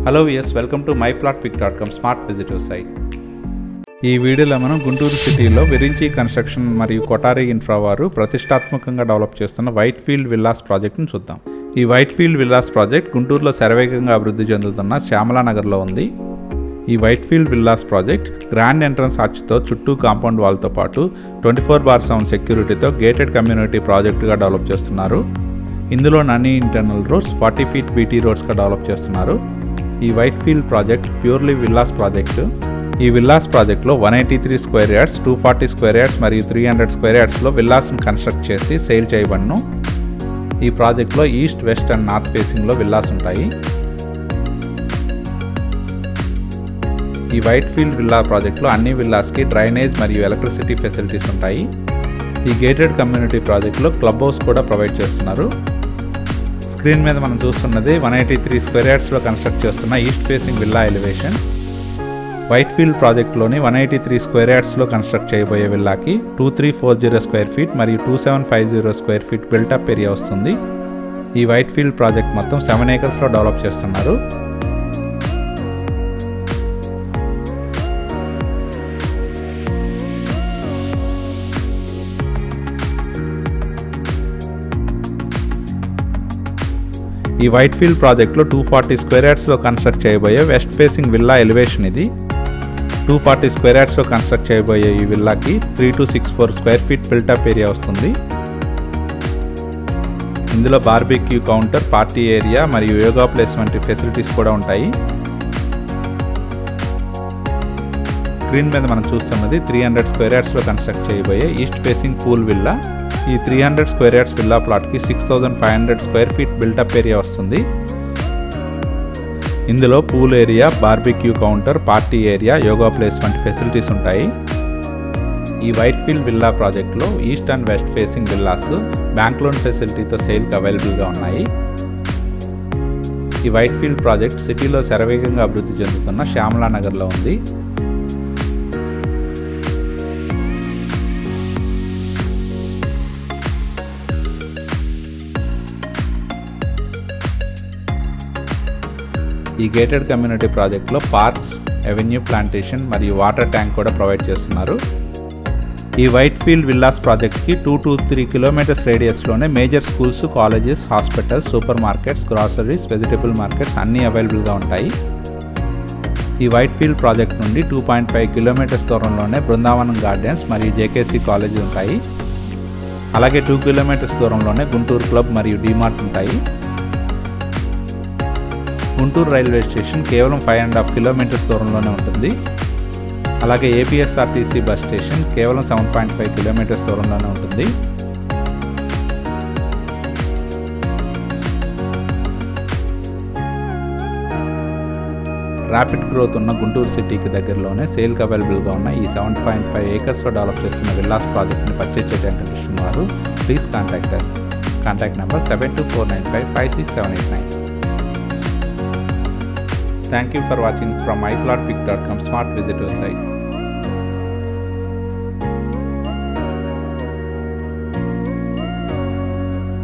Hello yes welcome to my plot pick dot com smart విజిటివ్ site ఈ వీడియోలో మనం గుంటూరు సిటీలో విరించి కన్స్ట్రక్షన్ మరియు కొటారి ఇన్ఫ్రా వారు ప్రతిష్టాత్మకంగా డెవలప్ చేస్తున్న వైట్ ఫీల్డ్ విల్లాస్ ప్రాజెక్ట్ను చూద్దాం ఈ వైట్ ఫీల్డ్ విల్లాస్ ప్రాజెక్ట్ గుంటూరులో శరవేగంగా అభివృద్ధి చెందుతున్న శ్యామలా నగర్లో ఉంది ఈ white field villas project grand entrance ఆర్చ్తో చుట్టూ కాంపౌండ్ వాల్తో పాటు ట్వంటీ ఫోర్ బార్ సెవెన్ సెక్యూరిటీతో గేటెడ్ కమ్యూనిటీ ప్రాజెక్టుగా డెవలప్ చేస్తున్నారు ఇందులో నన్నీ internal roads forty feet BT రోడ్స్గా డెవలప్ చేస్తున్నారు ఈ white field project purely villas project ఈ విల్లాస్ ప్రాజెక్ట్లో one eighty three square yards two forty square yards మరియు త్రీ హండ్రెడ్ స్క్వేర్ యార్డ్స్లో విల్లాస్ను కన్స్ట్రక్ట్ చేసి సేల్ చేయబడును ఈ ప్రాజెక్ట్లో ఈస్ట్ వెస్ట్ అండ్ నార్త్ ఫేసింగ్లో విల్లాస్ ఉంటాయి ఈ వైట్ ఫీల్డ్ విల్లా ప్రాజెక్ట్లో అన్ని విల్లాస్కి డ్రైనేజ్ మరియు ఎలక్ట్రిసిటీ ఫెసిలిటీస్ ఉంటాయి ఈ గేటెడ్ కమ్యూనిటీ ప్రాజెక్ట్లో క్లబ్ హౌస్ కూడా ప్రొవైడ్ చేస్తున్నారు స్క్రీన్ మీద మనం చూస్తున్నది వన్ ఎయిటీ త్రీ స్క్వేర్ యార్డ్స్లో కన్స్ట్రక్ట్ చేస్తున్న east facing villa elevation White Field ప్రాజెక్ట్లోని వన్ ఎయిటీ త్రీ స్క్వేర్ యార్డ్స్లో కన్స్ట్రక్ట్ చేయబోయే విల్లాకి two three four zero square feet మరియు two seven five zero square feet built up area వస్తుంది ఈ వైట్ ఫీల్డ్ ప్రాజెక్ట్ మొత్తం సెవెన్ ఏకర్స్లో డెవలప్ చేస్తున్నారు ఈ వైట్ ఫీల్డ్ ప్రాజెక్ట్లో టూ ఫార్టీ స్క్వేర్ యార్డ్స్లో కన్స్ట్రక్ట్ చేయబోయే వెస్ట్ ఫేసింగ్ విల్లా ఎలివేషన్ ఇది టూ ఫార్టీ స్క్వేర్ యార్డ్స్లో కన్స్ట్రక్ట్ చేయబోయే ఈ విల్లాకి three two six four square feet built up area వస్తుంది ఇందులో బార్బిక్యూ కౌంటర్ పార్టీ ఏరియా మరియు యోగా ప్లేస్ వంటి ఫెసిలిటీస్ కూడా ఉంటాయి స్క్రీన్ మీద మనం చూస్తున్నది త్రీ హండ్రెడ్ స్క్వేర్ యార్డ్స్లో కన్స్ట్రక్ట్ చేయబోయే ఈస్ట్ ఫేసింగ్ పూల్ విల్లా ఈ three hundred square yards villa ప్లాట్కి six thousand five hundred square feet built up area వస్తుంది ఇందులో pool area barbecue counter party area yoga place వంటి ఫెసిలిటీస్ ఉంటాయి ఈ వైట్ ఫీల్డ్ విల్లా ప్రాజెక్ట్లో east and west facing villas bank loan ఫెసిలిటీతో సేల్కి అవైలబుల్గా ఉన్నాయి ఈ వైట్ ఫీల్డ్ ప్రాజెక్ట్ సిటీలో శరవేగంగా అభివృద్ధి చెందుతున్న శ్యామలా నగర్లో ఉంది ఈ గేటెడ్ కమ్యూనిటీ ప్రాజెక్ట్లో పార్క్స్ ఎవెన్యూ ప్లాంటేషన్ మరియు వాటర్ ట్యాంక్ కూడా ప్రొవైడ్ చేస్తున్నారు ఈ వైట్ ఫీల్డ్ విల్లాస్ ప్రాజెక్ట్కి టూ టు త్రీ కిలోమీటర్స్ రేడియస్లోనే major schools colleges hospitals supermarkets groceries vegetable markets అన్నీ అవైలబుల్గా ఉంటాయి ఈ వైట్ ఫీల్డ్ ప్రాజెక్ట్ నుండి టూ పాయింట్ ఫైవ్ కిలోమీటర్స్ దూరంలోనే బృందావనం గార్డెన్స్ మరియు జేకేసీ కాలేజీ ఉంటాయి అలాగే టూ కిలోమీటర్స్ దూరంలోనే గుంటూరు క్లబ్ మరియు డీమార్ట్ ఉంటాయి గుంటూరు రైల్వే స్టేషన్ కేవలం ఫైవ్ అండ్ హాఫ్ కిలోమీటర్స్ దూరంలోనే ఉంటుంది అలాగే ఏపీఎస్ఆర్టీసీ బస్ స్టేషన్ కేవలం సెవెన్ పాయింట్ ఫైవ్ కిలోమీటర్స్ దూరంలోనే ఉంటుంది ర్యాపిడ్ గ్రోత్ ఉన్న గుంటూరు సిటీకి దగ్గరలోనే సేల్కి అవైలబుల్గా ఉన్న ఈ సెవెన్ పాయింట్ ఫైవ్ ఏకర్స్లో డెవలప్ చేస్తున్న విల్లాస్ ప్రాజెక్ట్ని పర్చేజ్ చేయడానికి కనిపిస్తున్న వారు please contact us contact number seven two four nine five five six seven eight nine Thank you for watching from myplotpic.com smart visitor site.